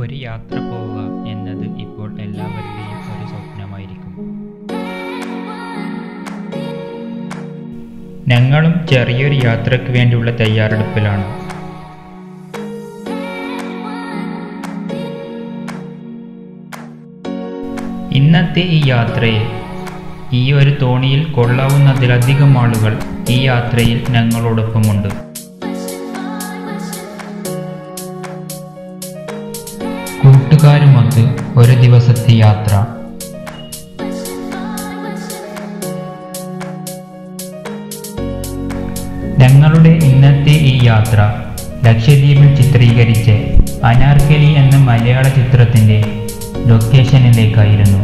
ഒരു യാത്ര പോവുക എന്നത് ഇപ്പോൾ എല്ലാവരുടെയും ഒരു സ്വപ്നമായിരിക്കും ഞങ്ങളും ചെറിയൊരു യാത്രയ്ക്ക് വേണ്ടിയുള്ള തയ്യാറെടുപ്പിലാണ് ഇന്നത്തെ ഈ യാത്രയിൽ ഈ ഒരു തോണിയിൽ കൊള്ളാവുന്നതിലധികം ആളുകൾ ഈ യാത്രയിൽ ഞങ്ങളോടൊപ്പമുണ്ട് കൂട്ടുകാരുമൊത്ത് ഒരു ദിവസത്തെ യാത്ര ഞങ്ങളുടെ ഇന്നത്തെ ഈ യാത്ര ലക്ഷദ്വീപിൽ ചിത്രീകരിച്ച് അനാർക്കലി എന്ന മലയാള ചിത്രത്തിൻ്റെ ലൊക്കേഷനിലേക്കായിരുന്നു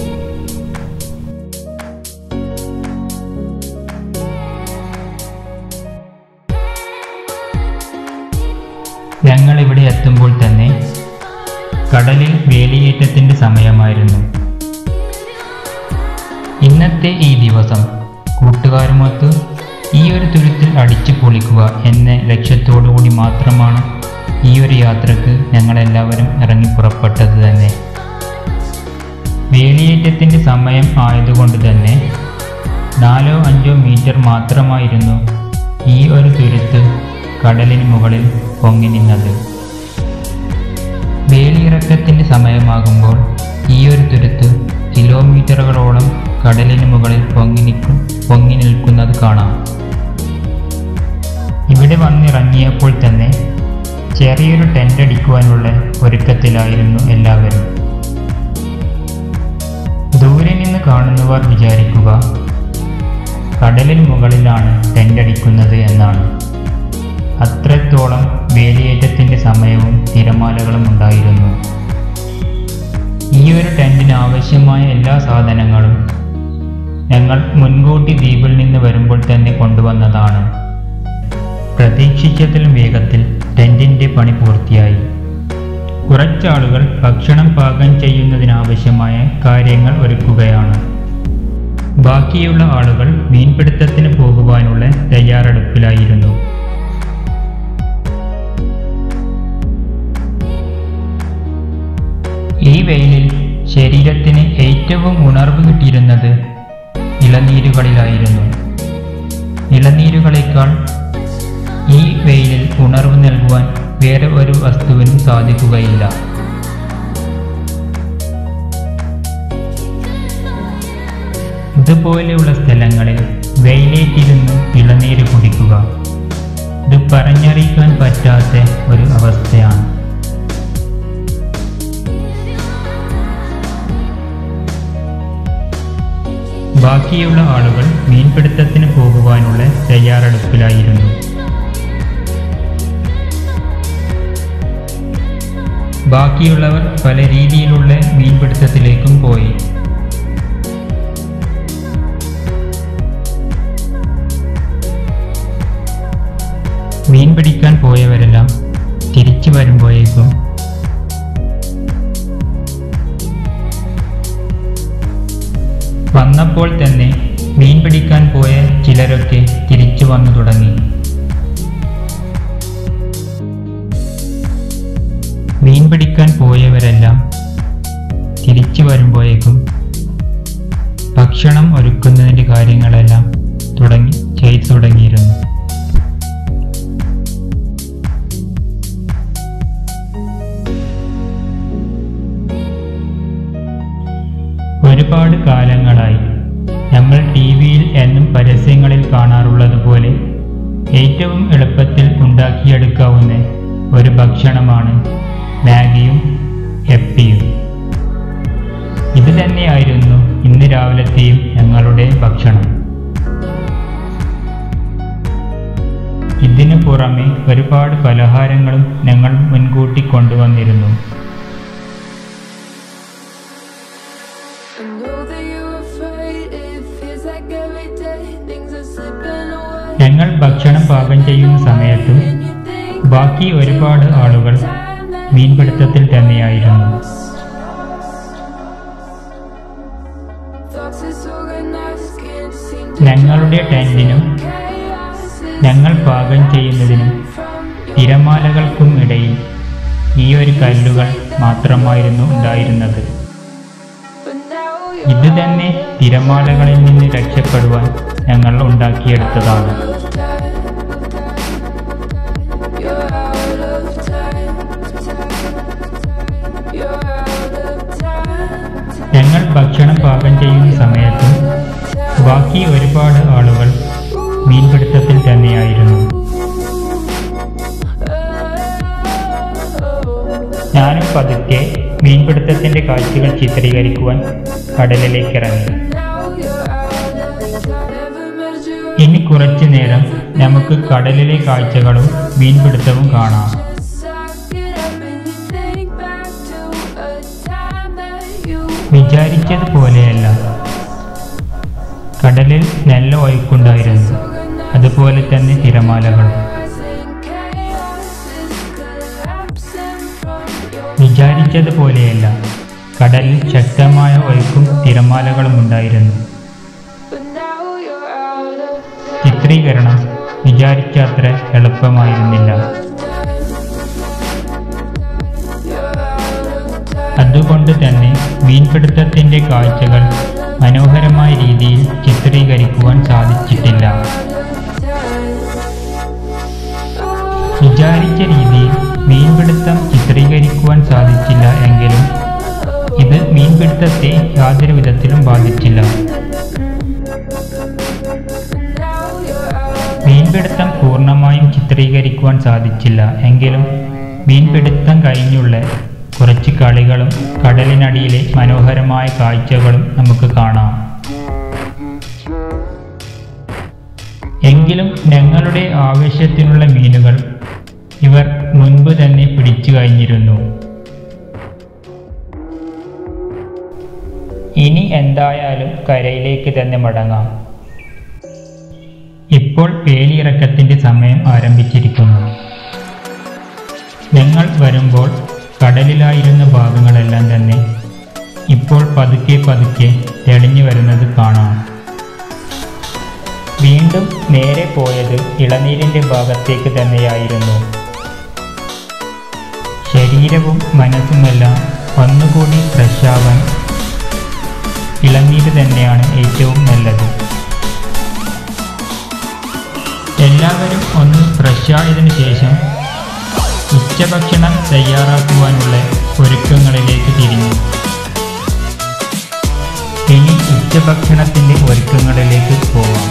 ഞങ്ങൾ ഇവിടെ എത്തുമ്പോൾ തന്നെ കടലിൽ വേലിയേറ്റത്തിൻ്റെ സമയമായിരുന്നു ഇന്നത്തെ ഈ ദിവസം കൂട്ടുകാരുമൊത്ത് ഈ ഒരു തുരുത്തിൽ അടിച്ചു പൊളിക്കുക എന്ന ലക്ഷ്യത്തോടുകൂടി മാത്രമാണ് ഈ ഒരു യാത്രക്ക് ഞങ്ങളെല്ലാവരും ഇറങ്ങി പുറപ്പെട്ടത് തന്നെ വേലിയേറ്റത്തിൻ്റെ സമയം ആയതുകൊണ്ട് തന്നെ നാലോ അഞ്ചോ മീറ്റർ മാത്രമായിരുന്നു ഈ ഒരു തുരുത്ത് കടലിന് മുകളിൽ പൊങ്ങി നിന്നത് വേലിയിറക്കത്തിൻ്റെ സമയമാകുമ്പോൾ ഈ ഒരു തുരുത്ത് കിലോമീറ്ററുകളോളം കടലിന് മുകളിൽ പൊങ്ങി നിൽക്കും പൊങ്ങി നിൽക്കുന്നത് കാണാം ഇവിടെ വന്നിറങ്ങിയപ്പോൾ തന്നെ ചെറിയൊരു ടെൻ്റ് അടിക്കുവാനുള്ള ഒരുക്കത്തിലായിരുന്നു എല്ലാവരും ദൂരെ നിന്ന് കാണുന്നവർ വിചാരിക്കുക കടലിന് മുകളിലാണ് ടെൻ്റ് അടിക്കുന്നത് എന്നാണ് അത്രത്തോളം വേലിയേറ്റത്തിൻ്റെ സമയവും തിരമാലകളും ഉണ്ടായിരുന്നു ഈ ഒരു ടെൻറ്റിന് ആവശ്യമായ എല്ലാ സാധനങ്ങളും ഞങ്ങൾ മുൻകൂട്ടി ദ്വീപിൽ നിന്ന് വരുമ്പോൾ തന്നെ കൊണ്ടുവന്നതാണ് പ്രതീക്ഷിച്ചതിലും വേഗത്തിൽ ടെൻറ്റിൻ്റെ പണി പൂർത്തിയായി കുറച്ചാളുകൾ ഭക്ഷണം പാകം ചെയ്യുന്നതിനാവശ്യമായ കാര്യങ്ങൾ ഒരുക്കുകയാണ് ബാക്കിയുള്ള ആളുകൾ മീൻപിടുത്തത്തിന് പോകുവാനുള്ള തയ്യാറെടുപ്പിലായിരുന്നു ഈ വെയിലിൽ ശരീരത്തിന് ഏറ്റവും ഉണർവ് കിട്ടിയിരുന്നത് ഇളനീരുകളിലായിരുന്നു ഇളനീരുകളേക്കാൾ ഈ വെയിലിൽ ഉണർവ് നൽകുവാൻ വേറെ ഒരു വസ്തുവിനും സാധിക്കുകയില്ല ഇതുപോലെയുള്ള സ്ഥലങ്ങളിൽ വെയിലേറ്റിരുന്ന് ഇളനീര് കുടിക്കുക ഇത് പറഞ്ഞറിയിക്കാൻ പറ്റാത്ത ഒരു അവസ്ഥയാണ് ബാക്കിയുള്ള ആളുകൾ മീൻപിടുത്തത്തിന് പോകുവാനുള്ള തയ്യാറെടുപ്പിലായിരുന്നു ബാക്കിയുള്ളവർ പല രീതിയിലുള്ള മീൻപിടുത്തത്തിലേക്കും പോയി മീൻ പിടിക്കാൻ പോയവരെല്ലാം തിരിച്ചു വരുമ്പോഴേക്കും വന്നപ്പോൾ തന്നെ മീൻ പിടിക്കാൻ പോയ ചിലരൊക്കെ തിരിച്ചു വന്നു തുടങ്ങി മീൻ പിടിക്കാൻ പോയവരെല്ലാം തിരിച്ചു വരുമ്പോഴേക്കും ഭക്ഷണം ഒരുക്കുന്നതിൻ്റെ കാര്യങ്ങളെല്ലാം തുടങ്ങി ചെയ്തു തുടങ്ങിയിരുന്നു ഒരുപാട് കാലങ്ങളായി നമ്മൾ ടി വിയിൽ എന്നും പരസ്യങ്ങളിൽ കാണാറുള്ളതുപോലെ ഏറ്റവും എളുപ്പത്തിൽ ഉണ്ടാക്കിയെടുക്കാവുന്ന ഒരു ഭക്ഷണമാണ് മാഗിയും എപ്പിയും ഇത് തന്നെയായിരുന്നു ഇന്ന് രാവിലത്തെയും ഞങ്ങളുടെ ഭക്ഷണം ഇതിനു പുറമെ ഒരുപാട് പലഹാരങ്ങളും ഞങ്ങൾ മുൻകൂട്ടി കൊണ്ടുവന്നിരുന്നു I know that you're afraid. It feels like every day things are slipping away. ഞങ്ങൾ ഭക്ഷണം പാകം ചെയ്യുന്ന സമയത്തും And you think ബാക്കി ഒരുപാട് ആളുകൾ മീൻപിടുത്തത്തിൽ തന്നെയായിരുന്നു thoughts is organized, can't seem to ഞങ്ങളുടെ ടെന്റിനും chaos. ഞങ്ങൾ പാകം ചെയ്യുന്നതിനും From your തിരമാലകൾക്കും ഇടയിൽ ഈ ഒരു കല്ലുകൾ മാത്രമായിരുന്നു ഉണ്ടായിരുന്നത് But now ഇത് തന്നെ തിരമാലകളിൽ നിന്ന് രക്ഷപ്പെടുവാൻ ഞങ്ങൾ ഉണ്ടാക്കിയെടുത്തതാണ് you're out of time. You're out of time. ഞങ്ങൾ ഭക്ഷണം പാകം ചെയ്യുന്ന സമയത്ത് ബാക്കി ഒരുപാട് ആളുകൾ മീൻപിടുത്തത്തിൽ തന്നെയായിരുന്നു ഞാനും പതുക്കെ മീൻപിടുത്തത്തിന്റെ കാഴ്ചകൾ ചിത്രീകരിക്കുവാൻ കടലിലേക്ക് ഇറങ്ങി Now you're out of time. Never measure ഇനി കുറച്ചു നേരം നമുക്ക് കടലിലെ കാഴ്ചകളും മീൻപിടുത്തവും കാണാം Suck it up and you think back to a time that you വിചാരിച്ചതുപോലെയല്ല കടലിൽ നല്ല ഒഴുക്കുണ്ടായിരുന്നു അതുപോലെ തന്നെ തിരമാലകളും was in chaos is collapsing from your വിചാരിച്ചതുപോലെയല്ല കടലിൽ ശക്തമായ ഒഴുക്കും തിരമാലകളും ഉണ്ടായിരുന്നു But now you're out of time. ചിത്രീകരണം വിചാരിച്ചത്ര എളുപ്പമായിരുന്നില്ല You're out of time. അതുകൊണ്ട് തന്നെ മീൻപിടുത്തത്തിന്റെ കാഴ്ചകൾ മനോഹരമായ രീതിയിൽ ചിത്രീകരിക്കുവാൻ സാധിച്ചിട്ടില്ല വിചാരിച്ച രീതിയിൽ മീൻപിടുത്തം ചിത്രീകരിക്കുവാൻ സാധിച്ചില്ല എങ്കിലും ഇത് മീൻപിടുത്തത്തെ യാതൊരു വിധത്തിലും ബാധിച്ചില്ല Now you're out. മീൻപിടുത്തം പൂർണ്ണമായും ചിത്രീകരിക്കുവാൻ സാധിച്ചില്ല എങ്കിലും മീൻപിടുത്തം കഴിഞ്ഞുള്ള കുറച്ച് കളികളും കടലിനടിയിലെ മനോഹരമായ കാഴ്ചകളും നമുക്ക് കാണാം എങ്കിലും ഞങ്ങളുടെ ആവശ്യത്തിനുള്ള മീനുകൾ ഇവർ മുൻപ് തന്നെ പിടിച്ചു കഴിഞ്ഞിരുന്നു ഇനി എന്തായാലും കരയിലേക്ക് തന്നെ മടങ്ങാം ഇപ്പോൾ വേലിയിറക്കത്തിന്റെ സമയം ആരംഭിച്ചിരിക്കുന്നു ഞങ്ങൾ വരുമ്പോൾ കടലിലായിരുന്ന ഭാഗങ്ങളെല്ലാം തന്നെ ഇപ്പോൾ പതുക്കെ പതുക്കെ തെളിഞ്ഞു വരുന്നത് കാണാം വീണ്ടും നേരെ പോയത് ഇളനീരിന്റെ ഭാഗത്തേക്ക് തന്നെയായിരുന്നു ശരീരവും മനസ്സുമെല്ലാം ഒന്നുകൂടി ഫ്രഷാവാൻ ഇളനീര് തന്നെയാണ് ഏറ്റവും നല്ലത് എല്ലാവരും ഒന്ന് ഫ്രഷായതിനു ശേഷം ഉച്ചഭക്ഷണം തയ്യാറാക്കുവാനുള്ള ഒരുക്കങ്ങളിലേക്ക് തിരിഞ്ഞു ഇനി ഉച്ചഭക്ഷണത്തിന്റെ ഒരുക്കങ്ങളിലേക്ക് പോവാം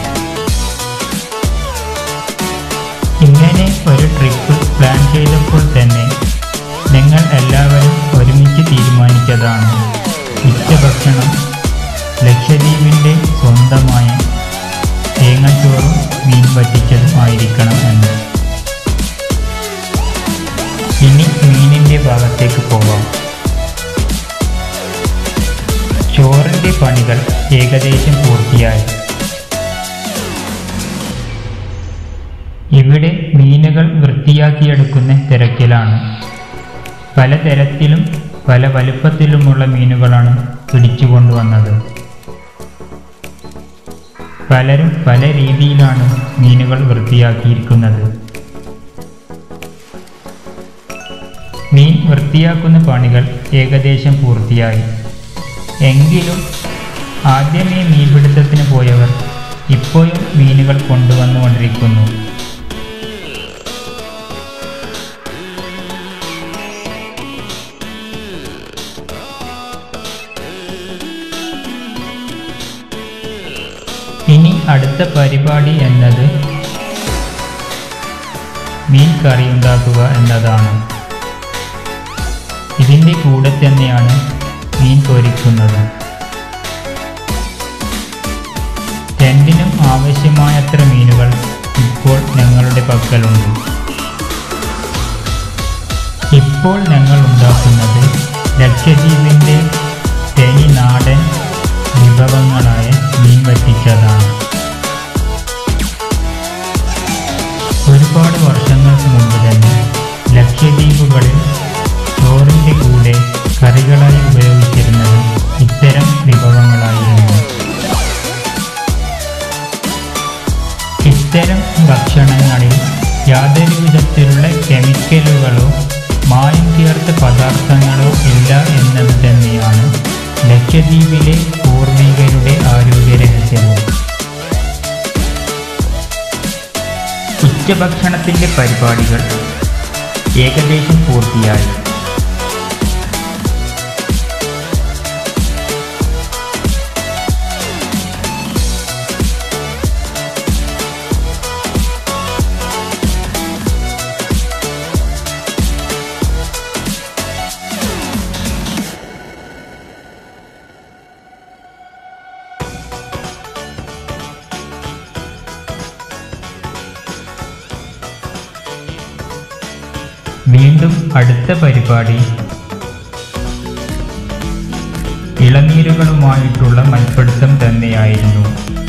ഇങ്ങനെ ഒരു ട്രിപ്പ് പ്ലാൻ ചെയ്തപ്പോൾ തന്നെ ഞങ്ങൾ എല്ലാവരും ഒരുമിച്ച് തീരുമാനിച്ചതാണ് ഉച്ചഭക്ഷണം ലക്ഷദ്വീപിൻ്റെ സ്വന്തമായ തേങ്ങച്ചോറും മീൻ വറ്റിച്ചതും ആയിരിക്കണം എന്ന് ഇനി മീനിന്റെ ഭാഗത്തേക്ക് പോകാം ചോറിന്റെ പണികൾ ഏകദേശം പൂർത്തിയായി ഇവിടെ മീനുകൾ വൃത്തിയാക്കിയെടുക്കുന്ന തിരക്കിലാണ് പലതരത്തിലും പല വലുപ്പത്തിലുമുള്ള മീനുകളാണ് പിടിച്ചുകൊണ്ടുവന്നത് പലരും പല രീതിയിലാണ് മീനുകൾ വൃത്തിയാക്കിയിരിക്കുന്നത് മീൻ വൃത്തിയാക്കുന്ന പണികൾ ഏകദേശം പൂർത്തിയായി എങ്കിലും ആദ്യമേ മീൻപിടുത്തത്തിന് പോയവർ ഇപ്പോഴും മീനുകൾ കൊണ്ടുവന്നുകൊണ്ടിരിക്കുന്നു ഇനി അടുത്ത പരിപാടി എന്നത് മീൻ കറി ഉണ്ടാക്കുക എന്നതാണ് ഇതിൻ്റെ കൂടെ തന്നെയാണ് മീൻ പൊരിക്കുന്നത് രണ്ടിനും ആവശ്യമായത്ര മീനുകൾ ഇപ്പോൾ ഞങ്ങളുടെ പക്കലുണ്ട് ഇപ്പോൾ ഞങ്ങൾ ഉണ്ടാക്കുന്നത് ലക്ഷദ്വീപിൻ്റെ തനി നാടൻ വിഭവങ്ങളായ മീൻ വറ്റിച്ചതാണ് ഒരുപാട് വർഷങ്ങൾക്ക് മുമ്പ് തന്നെ ലക്ഷദ്വീപുകളിൽ ചോറിൻ്റെ കൂടെ കറികളായി ഉപയോഗിച്ചിരുന്നത് ഇത്തരം വിഭവങ്ങളായിരുന്നു ഇത്തരം ഭക്ഷണങ്ങളിൽ യാതൊരു വിധത്തിലുള്ള കെമിക്കലുകളോ മായം ചേർത്ത പദാർത്ഥങ്ങളോ ഇല്ല എന്നത് തന്നെയാണ് ലക്ഷദ്വീപിലെ പൂർവികരുടെ ആരോഗ്യ രഹസ്യവും ഉച്ചഭക്ഷണത്തിൻ്റെ പരിപാടികൾ ഏകദേശം പൂർത്തിയായി വീണ്ടും അടുത്ത പരിപാടി ഇളനീരുകളുമായിട്ടുള്ള മൽപ്പിടുത്തം തന്നെയായിരുന്നു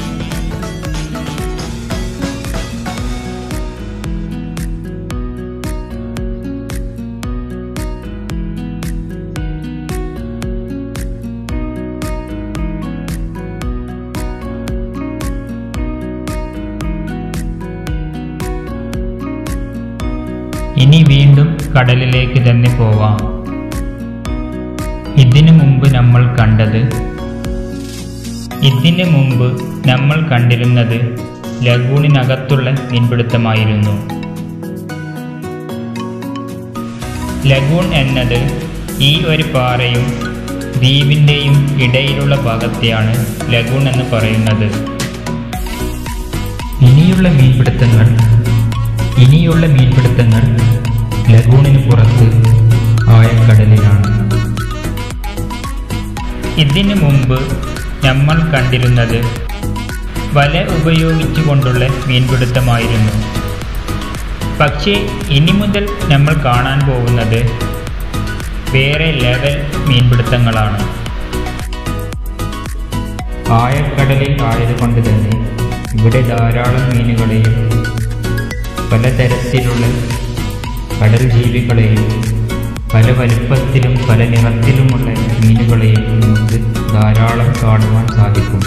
ഇനി വീണ്ടും കടലിലേക്ക് തന്നെ പോവാം ഇതിനു മുമ്പ് നമ്മൾ കണ്ടത് ഇതിനു മുമ്പ് നമ്മൾ കണ്ടിരുന്നത് ലഗൂണിനകത്തുള്ള മീൻപിടുത്തമായിരുന്നു ലഗൂൺ എന്നത് ഈ ഒരു പാറയും ദ്വീപിൻ്റെയും ഇടയിലുള്ള ഭാഗത്തെയാണ് ലഗൂൺ എന്ന് പറയുന്നത് ഇനിയുള്ള മീൻപിടുത്തങ്ങൾ ഇനിയുള്ള മീൻപിടുത്തങ്ങൾ ലഗൂണിന് പുറത്ത് ആഴക്കടലിലാണ് ഇതിനു മുമ്പ് നമ്മൾ കണ്ടിരുന്നത് വല ഉപയോഗിച്ചുകൊണ്ടുള്ള മീൻപിടുത്തമായിരുന്നു പക്ഷേ ഇനി മുതൽ നമ്മൾ കാണാൻ പോകുന്നത് വേറെ ലെവൽ മീൻപിടുത്തങ്ങളാണ് ആഴക്കടലിൽ ആയതുകൊണ്ട് തന്നെ ഇവിടെ ധാരാളം മീനുകളെയും പലതരത്തിലുള്ള കടൽ ജീവികളെയും പല വലുപ്പത്തിലും പല നിറത്തിലുമുള്ള മീനുകളെയും നമുക്ക് ധാരാളം കാണുവാൻ സാധിക്കും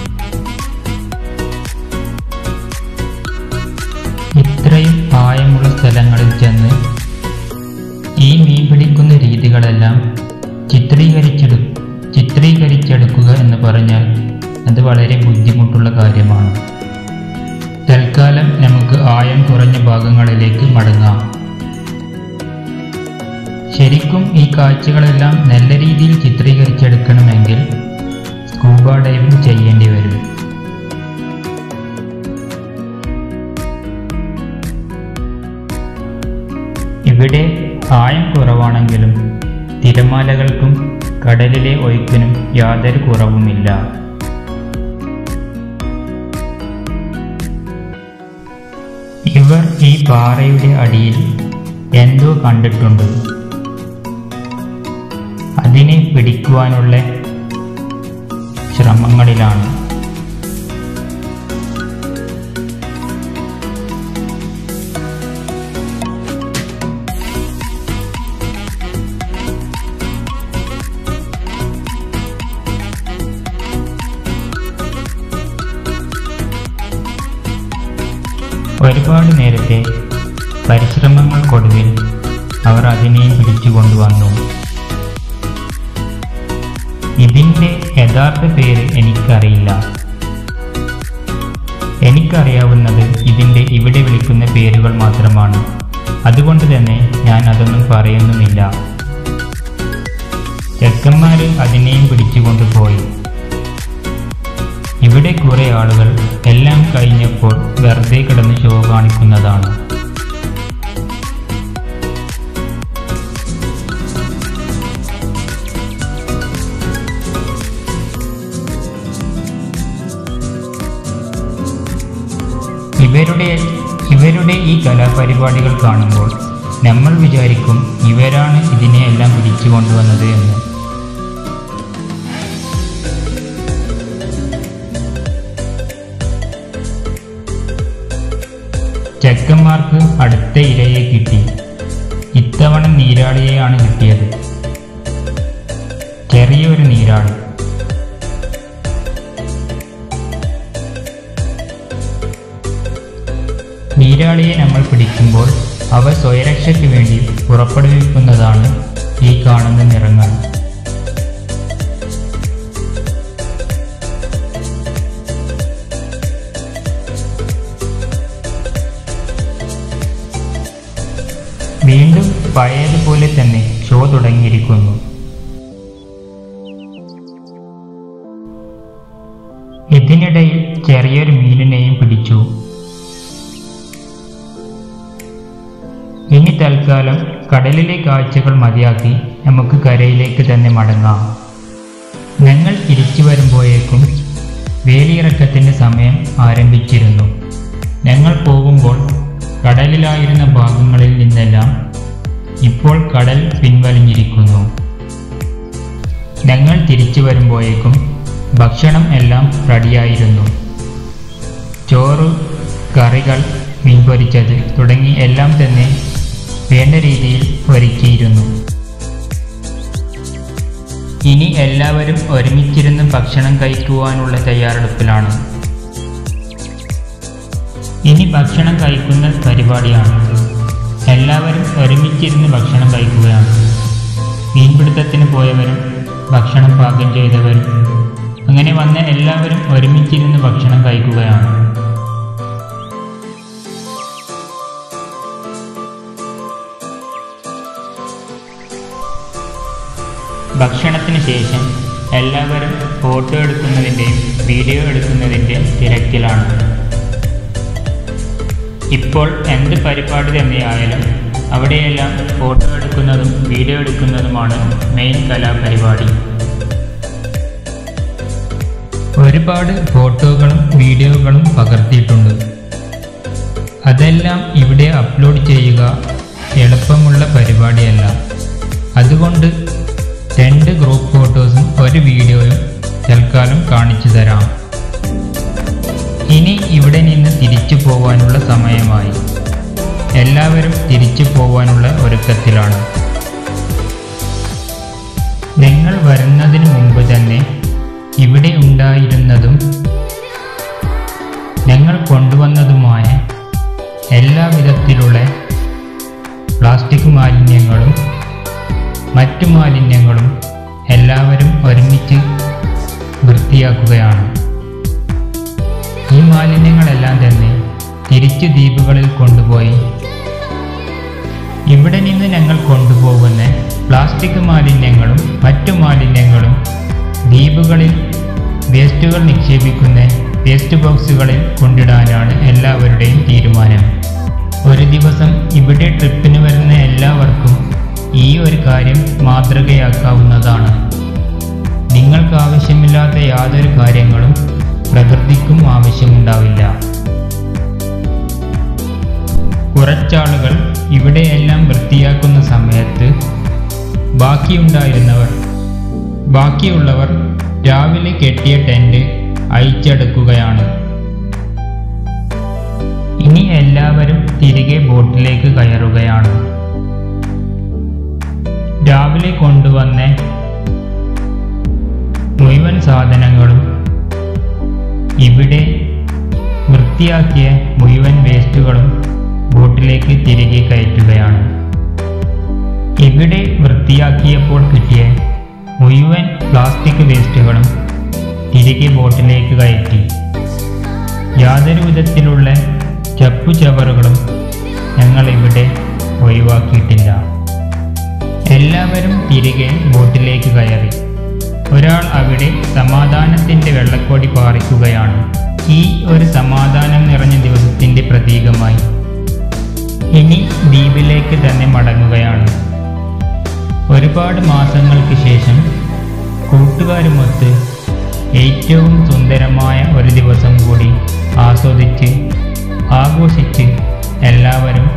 ഇത്രയും ആയമുള്ള സ്ഥലങ്ങളിൽ ചെന്ന് ഈ മീൻ പിടിക്കുന്ന രീതികളെല്ലാം ചിത്രീകരിച്ചെടു ചിത്രീകരിച്ചെടുക്കുക എന്ന് പറഞ്ഞാൽ അത് വളരെ ബുദ്ധിമുട്ടുള്ള കാര്യമാണ് തൽക്കാലം നമുക്ക് ആയം കുറഞ്ഞ ഭാഗങ്ങളിലേക്ക് മടങ്ങാം ശരിക്കും ഈ കാഴ്ചകളെല്ലാം നല്ല രീതിയിൽ ചിത്രീകരിച്ചെടുക്കണമെങ്കിൽ സ്കൂബ ഡൈവിംഗ് ചെയ്യേണ്ടി വരും ഇവിടെ ആയം കുറവാണെങ്കിലും തിരമാലകൾക്കും കടലിലെ ഒഴുക്കിനും യാതൊരു കുറവുമില്ല ഇവർ ഈ പാറയുടെ അടിയിൽ എന്തോ കണ്ടിട്ടുണ്ട് അതിനെ പിടിക്കുവാനുള്ള ശ്രമങ്ങളിലാണ് ഒരുപാട് നേരത്തെ പരിശ്രമങ്ങൾക്കൊടുവിൽ അവർ അതിനെയും പിടിച്ചുകൊണ്ടുവന്നു ഇതിൻ്റെ യഥാർത്ഥ പേര് എനിക്കറിയില്ല എനിക്കറിയാവുന്നത് ഇതിൻ്റെ ഇവിടെ വിളിക്കുന്ന പേരുകൾ മാത്രമാണ് അതുകൊണ്ട് തന്നെ ഞാൻ അതൊന്നും പറയുന്നുമില്ല ചെക്കന്മാർ അതിനെയും പിടിച്ചുകൊണ്ടുപോയി ഇവിടെ കുറെ ആളുകൾ എല്ലാം കഴിഞ്ഞപ്പോൾ വെറുതെ കിടന്ന് ഷോ കാണിക്കുന്നതാണ് ഇവരുടെ ഇവരുടെ ഈ കലാപരിപാടികൾ കാണുമ്പോൾ നമ്മൾ വിചാരിക്കും ഇവരാണ് ഇതിനെയെല്ലാം പിടിച്ചു കൊണ്ടുവന്നത് എന്ന് ചെക്കന്മാർക്ക് അടുത്ത ഇരയെ കിട്ടി ഇത്തവണ നീരാളിയെയാണ് കിട്ടിയത് ചെറിയൊരു നീരാളി നീരാളിയെ നമ്മൾ പിടിക്കുമ്പോൾ അവ സ്വയരക്ഷയ്ക്ക് വേണ്ടി പുറപ്പെടുവിക്കുന്നതാണ് ഈ കാണുന്ന നിറങ്ങൾ വീണ്ടും പഴയതുപോലെ തന്നെ ഷോ തുടങ്ങിയിരിക്കുന്നു ഇതിനിടയിൽ ചെറിയൊരു മീനിനെയും പിടിച്ചു ഇനി തൽക്കാലം കടലിലെ കാഴ്ചകൾ മതിയാക്കി നമുക്ക് കരയിലേക്ക് തന്നെ മടങ്ങാം ഞങ്ങൾ തിരിച്ചു വരുമ്പോഴേക്കും വേലിയിറക്കത്തിൻ്റെ സമയം ആരംഭിച്ചിരുന്നു ഞങ്ങൾ പോകുമ്പോൾ കടലിലായിരുന്ന ഭാഗങ്ങളിൽ നിന്നെല്ലാം ഇപ്പോൾ കടൽ പിൻവലിഞ്ഞിരിക്കുന്നു ഞങ്ങൾ തിരിച്ചു വരുമ്പോഴേക്കും ഭക്ഷണം എല്ലാം റെഡിയായിരുന്നു ചോറ് കറികൾ മീൻ പൊരിച്ചത് തുടങ്ങി എല്ലാം തന്നെ വേണ്ട രീതിയിൽ ഒരുക്കിയിരുന്നു ഇനി എല്ലാവരും ഒരുമിച്ചിരുന്ന് ഭക്ഷണം കഴിക്കുവാനുള്ള തയ്യാറെടുപ്പിലാണ് ഇനി ഭക്ഷണം കഴിക്കുന്ന പരിപാടിയാണ് എല്ലാവരും ഒരുമിച്ചിരുന്ന് ഭക്ഷണം കഴിക്കുകയാണ് മീൻപിടുത്തത്തിന് പോയവരും ഭക്ഷണം പാകം ചെയ്തവരും അങ്ങനെ വന്ന എല്ലാവരും ഒരുമിച്ചിരുന്ന് ഭക്ഷണം കഴിക്കുകയാണ് ഭക്ഷണത്തിന് ശേഷം എല്ലാവരും ഫോട്ടോ എടുക്കുന്നതിൻ്റെയും വീഡിയോ എടുക്കുന്നതിൻ്റെ തിരക്കിലാണ് ഇപ്പോൾ എന്ത് പരിപാടി തന്നെയായാലും അവിടെയെല്ലാം ഫോട്ടോ എടുക്കുന്നതും വീഡിയോ എടുക്കുന്നതുമാണ് മെയിൻ കലാപരിപാടി ഒരുപാട് ഫോട്ടോകളും വീഡിയോകളും പകർത്തിയിട്ടുണ്ട് അതെല്ലാം ഇവിടെ അപ്ലോഡ് ചെയ്യുക എളുപ്പമുള്ള പരിപാടിയല്ല അതുകൊണ്ട് രണ്ട് ഗ്രൂപ്പ് ഫോട്ടോസും ഒരു വീഡിയോയും തൽക്കാലം കാണിച്ചു തരാം ഇനി ഇവിടെ നിന്ന് തിരിച്ചു പോവാനുള്ള സമയമായി എല്ലാവരും തിരിച്ചു പോവാനുള്ള ഒരുക്കത്തിലാണ് നിങ്ങൾ വരുന്നതിന് മുമ്പ് തന്നെ ഇവിടെ ഉണ്ടായിരുന്നതും ഞങ്ങൾ കൊണ്ടുവന്നതുമായ എല്ലാവിധത്തിലുള്ള പ്ലാസ്റ്റിക് മാലിന്യങ്ങളും മറ്റു മാലിന്യങ്ങളും എല്ലാവരും ഒരുമിച്ച് വൃത്തിയാക്കുകയാണ് ഈ മാലിന്യങ്ങളെല്ലാം തന്നെ തിരിച്ചു ദ്വീപുകളിൽ കൊണ്ടുപോയി ഇവിടെ നിന്ന് ഞങ്ങൾ കൊണ്ടുപോകുന്ന പ്ലാസ്റ്റിക് മാലിന്യങ്ങളും മറ്റു മാലിന്യങ്ങളും ദ്വീപുകളിൽ വേസ്റ്റുകൾ നിക്ഷേപിക്കുന്ന വേസ്റ്റ് ബോക്സുകളിൽ കൊണ്ടിടാനാണ് എല്ലാവരുടെയും തീരുമാനം ഒരു ദിവസം ഇവിടെ ട്രിപ്പിന് വരുന്ന എല്ലാവർക്കും ഈ ഒരു കാര്യം മാതൃകയാക്കാവുന്നതാണ് നിങ്ങൾക്ക് ആവശ്യമില്ലാത്ത യാതൊരു കാര്യങ്ങളും പ്രകൃതിക്കും ആവശ്യമുണ്ടാവില്ല കുറച്ചാളുകൾ ഇവിടെയെല്ലാം വൃത്തിയാക്കുന്ന സമയത്ത് ബാക്കിയുണ്ടായിരുന്നവർ ബാക്കിയുള്ളവർ രാവിലെ കെട്ടിയ ടെന്റ് അയച്ചെടുക്കുകയാണ് ഇനി എല്ലാവരും തിരികെ ബോട്ടിലേക്ക് കയറുകയാണ് രാവിലെ കൊണ്ടുവന്ന മുഴുവൻ സാധനങ്ങളും ഇവിടെ വൃത്തിയാക്കിയ മുഴുവൻ വേസ്റ്റുകളും ബോട്ടിലേക്ക് തിരികെ കയറ്റുകയാണ് ഇവിടെ വൃത്തിയാക്കിയപ്പോൾ കിട്ടിയ മുഴുവൻ പ്ലാസ്റ്റിക് വേസ്റ്റുകളും തിരികെ ബോട്ടിലേക്ക് കയറ്റി യാതൊരു വിധത്തിലുള്ള ചപ്പുചവറുകളും ഞങ്ങൾ ഇവിടെ ഒഴിവാക്കിയിട്ടില്ല എല്ലാവരും തിരികെ ബോട്ടിലേക്ക് കയറി ഒരാൾ അവിടെ സമാധാനത്തിൻ്റെ വെള്ളക്കോടി പാറിക്കുകയാണ് ഈ ഒരു സമാധാനം നിറഞ്ഞ ദിവസത്തിൻ്റെ പ്രതീകമായി ഇനി ദ്വീപിലേക്ക് തന്നെ മടങ്ങുകയാണ് ഒരുപാട് മാസങ്ങൾക്ക് ശേഷം കൂട്ടുകാരുമൊത്ത് ഏറ്റവും സുന്ദരമായ ഒരു ദിവസം കൂടി ആസ്വദിച്ച് ആഘോഷിച്ച് എല്ലാവരും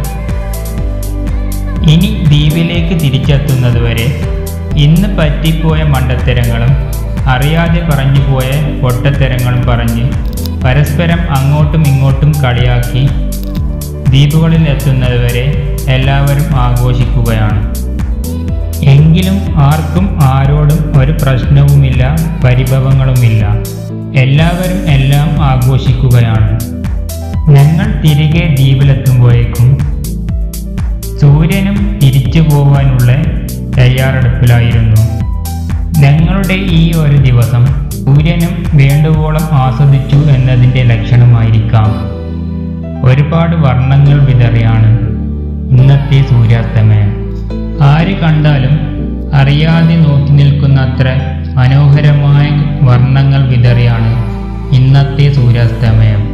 ഇനി ദ്വീപിലേക്ക് തിരിച്ചെത്തുന്നതുവരെ ഇന്ന് പറ്റിപ്പോയ മണ്ടത്തരങ്ങളും അറിയാതെ പറഞ്ഞുപോയ പൊട്ടത്തരങ്ങളും പറഞ്ഞ് പരസ്പരം അങ്ങോട്ടും ഇങ്ങോട്ടും കളിയാക്കി ദ്വീപുകളിൽ എത്തുന്നതുവരെ എല്ലാവരും ആഘോഷിക്കുകയാണ് എങ്കിലും ആർക്കും ആരോടും ഒരു പ്രശ്നവുമില്ല പരിഭവങ്ങളുമില്ല എല്ലാവരും എല്ലാം ആഘോഷിക്കുകയാണ് ഞങ്ങൾ തിരികെ ദ്വീപിലെത്തുമ്പോഴേക്കും സൂര്യനും തിരിച്ചു തിരിച്ചു പോവാനുള്ള തയ്യാറെടുപ്പിലായിരുന്നു ഞങ്ങളുടെ ഈ ഒരു ദിവസം സൂര്യനും വേണ്ടുവോളം ആസ്വദിച്ചു എന്നതിൻ്റെ ലക്ഷണമായിരിക്കാം ഒരുപാട് വർണ്ണങ്ങൾ വിതറിയാണ് ഇന്നത്തെ സൂര്യാസ്തമയം ആര് കണ്ടാലും അറിയാതെ നോക്കി നിൽക്കുന്നത്ര മനോഹരമായ വർണ്ണങ്ങൾ വിതറിയാണ് ഇന്നത്തെ സൂര്യാസ്തമയം